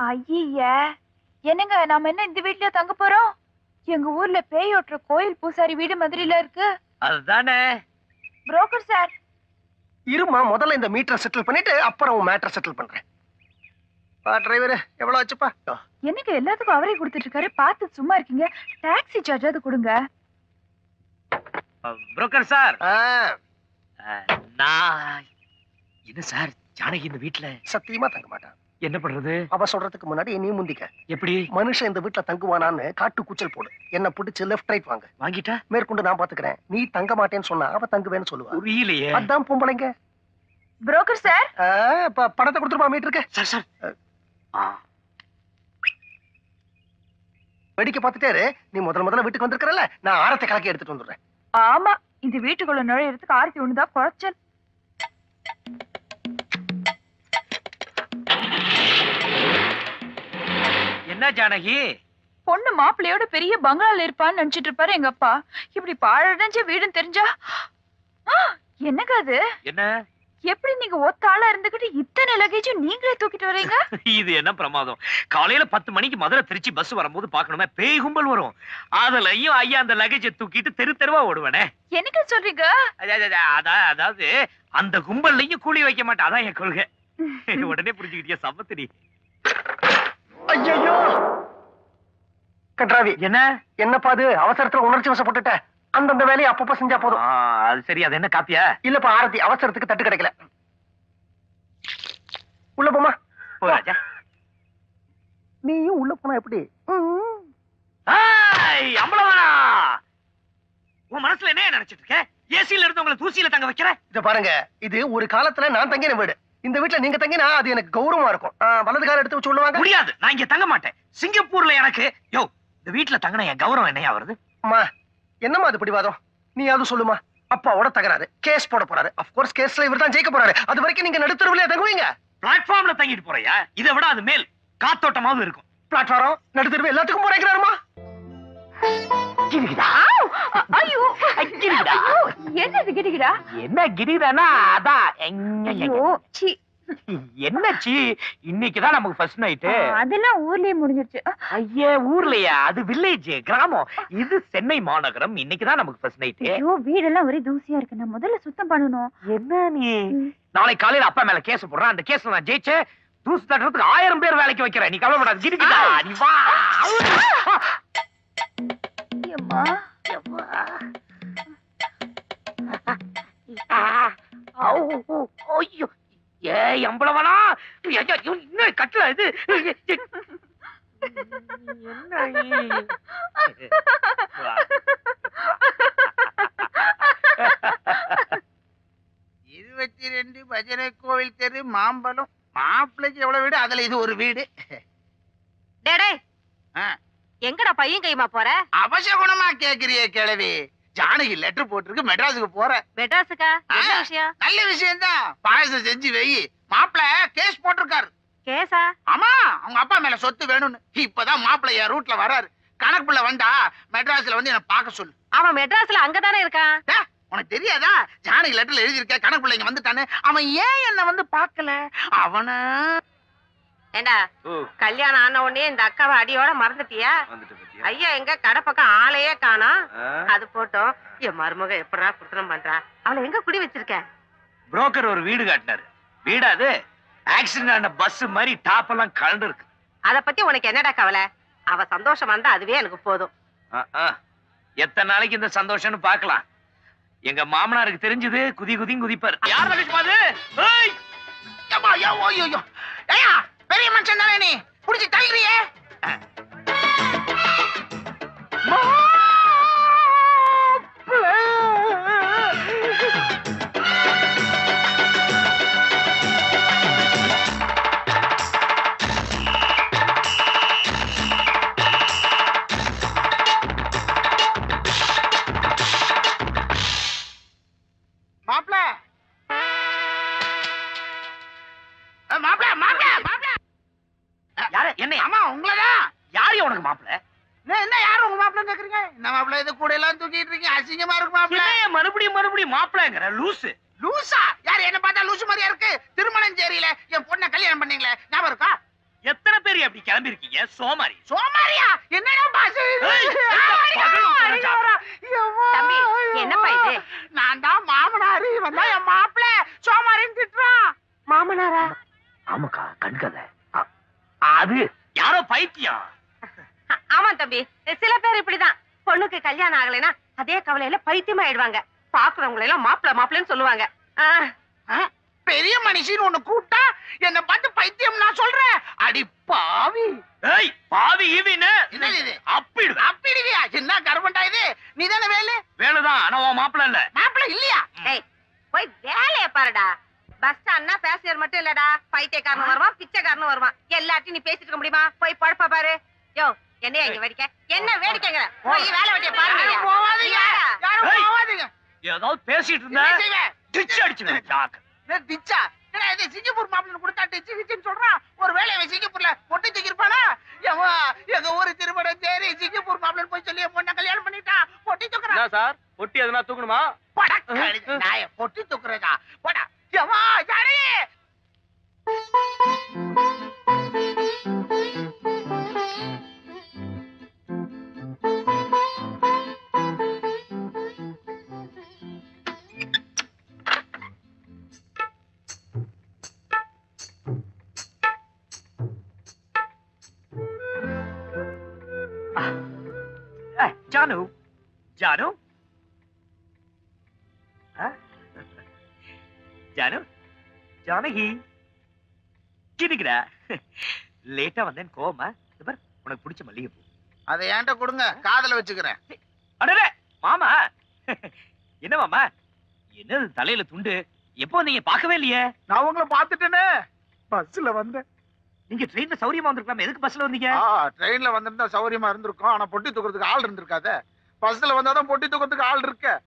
ஐய என்னங்க நாம என்ன இந்த வீட்லயா தங்க போறோம் எங்க ஊர்ல பேய் ஓட்டுற கோயில் பூசாரி வீடு மதுரையில இருக்கு அதுதானே புரோக்கர் சார் இருமா முதல்ல இந்த மீட்டரை செட்டில் பண்ணிட்டு அப்புறம் உன் மேட்டரை செட்டில் பண்றேன் பா டிரைவர் எவ்வளவு ஆச்சுப்பா ஆ, என்னங்க எல்லாத்துக்கும் அவரே கொடுத்துட்டு இருக்காரு பார்த்து சும்மா இருக்கீங்க டாக்ஸி சார்ஜாவது கொடுங்க புரோக்கர் சார் ஆ, நான் என்ன சார் ஜானகி இந்த வீட்ல சத்தியமா தங்க மாட்டான் என்ன பண்றது அவ சொல்றதுக்கு முன்னாடி நீ முந்திக்க எப்படி மனுஷன் இந்த வீட்டுல தங்குவானான்னு காட்டு கூச்சல் போடு என்ன பிடிச்சு லெஃப்ட் ரைட் வாங்க வாங்கிட்டா மேற்கொண்டு நான் பாத்துக்கிறேன் நீ தங்க மாட்டேன்னு சொன்னா அவ தங்குவேன்னு சொல்லுவா புரியலையே அதான் பொம்பளைங்க புரோக்கர் சார் ஆ, ப- பணத்தை கொடுத்துருப்பா மீட்டருக்கு சார் சார் ஆ, வெடிக்க பார்த்துட்டே இரு. நீ முதல்ல முதல்ல வீட்டுக்கு வந்திருக்கிறல்ல நான் ஆரத்தை கலக்கி எடுத்துட்டு வந்துடுறேன் ஆமா இந்த வீட்டுக்குள்ள நுழையறதுக்கு ஆர்த்தி ஒண்ணுதான் குறைச்சல் என்ன ஜானகி பொண்ணு மாப்பிள்ளையோட பெரிய பங்களால இருப்பான்னு நினைச்சிட்டு இருப்பாரு எங்க அப்பா இப்படி பாழடைஞ்ச வீடுன்னு தெரிஞ்சா ஆ, என்னங்க அது என்ன எப்படி நீங்க ஒத்த ஆளா இருந்துகிட்டு இத்தனை லக்கேஜும் நீங்களே தூக்கிட்டு வர்றீங்க இது என்ன பிரமாதம் காலையில பத்து மணிக்கு மதுரை திருச்சி பஸ் வரும்போது பாக்கணுமே பேய் கும்பல் வரும் அதுலயும் ஐயா அந்த லகேஜை தூக்கிட்டு தெரு தெருவா ஓடுவேனே என்னங்க சொல்றீங்க அது- அது- அது- அதா- அதாவது அந்த கும்பல்லையும் கூலி வைக்க மாட்டேன் அதான் என் கொள்கை உடனே புரிஞ்சுக்கிட்டியா சமத்திரி ஐயோ கன்றாவி என்ன என்னப்பா அது அவசரத்துல உணர்ச்சி வசப்பட்டுட்ட அந்தந்த வேலையை அப்பப்ப செஞ்சா போதும் ஆ, அது சரி அது என்ன காப்பியா இல்லப்பா ஆரத்தி அவசரத்துக்கு தட்டு கிடைக்கல உள்ள போமா போ ராஜா நீயும் உள்ள போனா எப்படி ம். ஏய், அம்பலவாணா உன் மனசுல என்ன நினைச்சிட்டு இருக்க ஏசில இருந்து உங்களை தூசியில தங்க வைக்கிற இத பாருங்க இது ஒரு காலத்துல நான் தங்கின வீடு இந்த வீட்டுல நீங்க தங்கினா அது எனக்கு கௌரவமா இருக்கும் ஆ, வலது கால எடுத்து வச்சு சொல்லுவாங்க முடியாது நான் இங்க தங்க மாட்டேன் சிங்கப்பூர்ல எனக்கு யோ இந்த வீட்டுல தங்கின என் கௌரவம் என்னையா வருது அம்மா என்னம்மா அது பிடிவாதம் நீ அது சொல்லுமா அப்பாவோட தகராறு கேஸ் போட போறாரு அப்கோர்ஸ் கேஸ்ல இவர் தான் ஜெயிக்க போறாரு அது வரைக்கும் நீங்க நடுத்தருவிலே தங்குவீங்க பிளாட்ஃபார்ம்ல தங்கிட்டு போறியா இதை விட அது மேல் காத்தோட்டமாவது இருக்கும் பிளாட்ஃபாரம் நடுத்தருவு எல்லாத்துக்கும் போறேங்கிறாருமா ஆவ்! அ- ஐயோ கிடுகிடா. ஐயோ, என்னது கிடுகிடா என்ன கிரிதானா அதான் ஐயோ சீ என்ன சி இன்னைக்குதான் நமக்கு ஃபர்ஸ்ட் நைட்டு அதெல்லாம் ஊர்லயே முடிஞ்சிருச்சு அ, ஐயே ஊர்லயா அது வில்லேஜ் கிராமம் இது சென்னை மாநகரம் இன்னைக்குதான் நமக்கு ஃபர்ஸ்ட் நைட்டு ஐயோ வீடெல்லாம் ஒரே தூசியா இருக்கு நான் முதல்ல சுத்தம் பண்ணணும் என்ன நீ நாளைக்கு காலையில அப்பா மேல கேஸ் போடுறேன் அந்த கேஸ்ல நான் ஜெயிச்சேன் தூசு தட்டுறதுக்கு ஆயிரம் பேர் வேலைக்கு வைக்கிறேன் நீ கவலைப்படாத கிரிக்கிட்டா நீ வா அம்மா ஐயோ ஏய் அம்பளவனா இன்னும் கட்டல இது என்ன நீ? வா. இருபத்தி ரெண்டு பஜனை கோவில் தெரு மாம்பழம் மாப்பிள்ளைக்கு எவ்வளவு வீடு அதுல இது ஒரு வீடு டேடே ஆ. எங்கடா பையன் கைமா போற அவசகுணமா கேக்குறியே கிழவி ஜானகி லெட்டர் போட்டிருக்கு மெட்ராஸுக்கு போற மெட்ராஸுக்கா என்ன ஆ. விஷயம் நல்ல விஷயம்தான் பாயசம் செஞ்சு வை மாப்பிள்ள கேஸ் போட்டிருக்காரு கேசா ஆமா அவங்க அப்பா மேல சொத்து வேணும்னு இப்பதான் மாப்பிள்ளை என் ரூட்ல வராரு கணக்குள்ள வந்தா மெட்ராஸ்ல வந்து என்ன பார்க்க சொல்லு அவன் மெட்ராஸ்ல அங்கதானே இருக்கான் டே, உனக்கு தெரியாதா ஜானகி லெட்டர்ல எழுதியிருக்க கணக்குள்ள இங்க வந்துட்டானே அவன் ஏன் என்ன வந்து பார்க்கல அவன ஏண்டா ஓ, கல்யாணம் ஆன உடனே இந்த அக்காவை அடியோட மறந்துட்டியா வந்துட்டு பாத்தியா? ஐயா எங்க கடை பக்கம் ஆளையே காணோம் ஆ? அது போட்டோம் என் மருமக எப்படா குடுத்தனம் பண்றா அவளை எங்க குடி வச்சிருக்க புரோக்கர் ஒரு வீடு காட்டினாரு வீடா அது ஆக்சிடென்ட் ஆன பஸ் மாதிரி டாப் எல்லாம் கலண்டு இருக்கு அத பத்தி உனக்கு என்னடா கவலை அவ சந்தோஷம் வந்தா அதுவே எனக்கு போதும் ஆ, ஆ. எத்தனை நாளைக்கு இந்த சந்தோஷம்னு பார்க்கலாம் எங்க மாமனாருக்கு தெரிஞ்சது குதி குதி குதிப்பார் யார் லட்சுமி அது ஏய்! ஏம்மா, ஐயோ, ஐயோ, ஐயோ. ஏய்யா, பெரிய மனுஷன் தானே நீ புடிச்சு தள்ளுறியே மாப்பிள மாப்பிள மாப்பிள மாப்பிள யாரு என்ன ஆமா உங்களதான் யாரு உனக்கு மாப்பிள்ள என்ன என்ன யாரு உங்க மாப்பிள்ள கேக்குறீங்க என்ன மாப்பிள்ள இது கூட எல்லாம் தூக்கிட்டு இருக்கீங்க அசிங்கமா இருக்கு மாப்பிள்ள என்ன மறுபடியும் மறுபடியும் மாப்பிள்ளங்கிற லூசு லூசா யார் என்ன பார்த்தா லூசு மாதிரியா இருக்கு திருமணம் சேரியில என் பொண்ணை கல்யாணம் பண்ணீங்களே ஞாபகம் இருக்கா எத்தனை பேர் அப்படி கிளம்பி இருக்கீங்க சோமாரி சோமாரியா என்னடா பாசு ஏய், பகல் ஊத்துறா. தம்பி, என்னப்பா இது? நான் தான் மாமனாரு இவன் தான் என் மாப்பிள்ள சோமாரின்னு திட்டுறான் மாமனாரா ஆமாக்கா கண்கதை அது யாரோ பைத்தியம் ஆ- ஆமா தம்பி சில பேர் இப்படிதான் பொண்ணுக்கு கல்யாணம் ஆகலைன்னா அதே கவலையில பைத்தியம் ஆயிடுவாங்க பாக்குறவங்களை எல்லாம் மாப்பிள மாப்பிளன்னு சொல்லுவாங்க ஆ, ஆ, பெரிய மனுஷின்னு ஒண்ணு கூப்பிட்டா என்ன பார்த்து பைத்தியம் நான் சொல்றேன் அடி பாவி ஏய் பாவி ஈவின்னு என்னது இது? அப்பிடுவேன் அப்பிடுவியா என்ன கருமண்டா இது நீ தானே வேலு வேலைதான் ஆனா உன் மாப்பிள்ள இல்ல மாப்பிள்ள இல்லையா டேய் போய் வேலைய பாருடா பஸ் ஸ்டாண்ட்னா பேசியர் மட்டும் இல்லடா பைத்தியக்காரனும் வருவான் பிச்சைக்காரனும் வருவான் எல்லாத்தையும் நீ பேசிட்டு இருக்க முடியுமா போய் பழப்ப பாரு யோ என்னையா இங்க வேடிக்கை என்ன வேடிக்கைங்கிற போய் வேலை வெட்டிய பாருங்க யாரும் போவாதீங்க யாரும் ஏய். போவாதீங்க ஏதாவது பேசிட்டு என்ன இருந்த செய்வேன் டிச்சு அடிச்சுடுவேன் ஜாக்கு ஏய், டிச்சா ஏடா, இது சிங்கப்பூர் மாப்பிள்ளை கொடுத்தா டிச்சு கிச்சுன்னு சொல்றான் ஒரு வேலை அவன் சிங்கப்பூர்ல பொட்டி தூக்கிருப்பானா எவா எங்க ஊரு திருமணம் சரி சிங்கப்பூர் மாப்பிள்ளை போய் சொல்லி என் பொண்ணை கல்யாணம் பண்ணிட்டான் பொட்டி தூக்குறான் சார் பொட்டி எதனா தூக்கணுமா போடா, கழுதை நாயே, பொட்டி தூக்குறதா போடா எவா யாரு ஏய், ஜானு ஜானு ஆ? ஜானு ஜானகி கிடுக்குடா லேட்டா வந்தேன் கோவமா இது பார், உனக்கு பிடிச்ச மல்லிகை பூ அதை என்கிட்ட கொடுங்க காதுல வச்சுக்கிறேன் அடடே மாமா என்ன மாமா என்னது தலையில துண்டு எப்போ நீங்க பார்க்கவே இல்லையே நான் உங்களை பாத்துட்டேனே பஸ்ல வந்தேன் நீங்க ட்ரெயின்ல சௌரியமா வந்திருக்கலாம் எதுக்கு பஸ்ல வந்தீங்க ட்ரெயின்ல வந்திருந்தா சௌரியமா இருந்திருக்கும் ஆனா பொட்டி தூக்குறதுக்கு ஆள் இருந்திருக்காதே பஸ்ல வந்தாதான் பொட்டி தூக்குறதுக்கு ஆள் இருக்க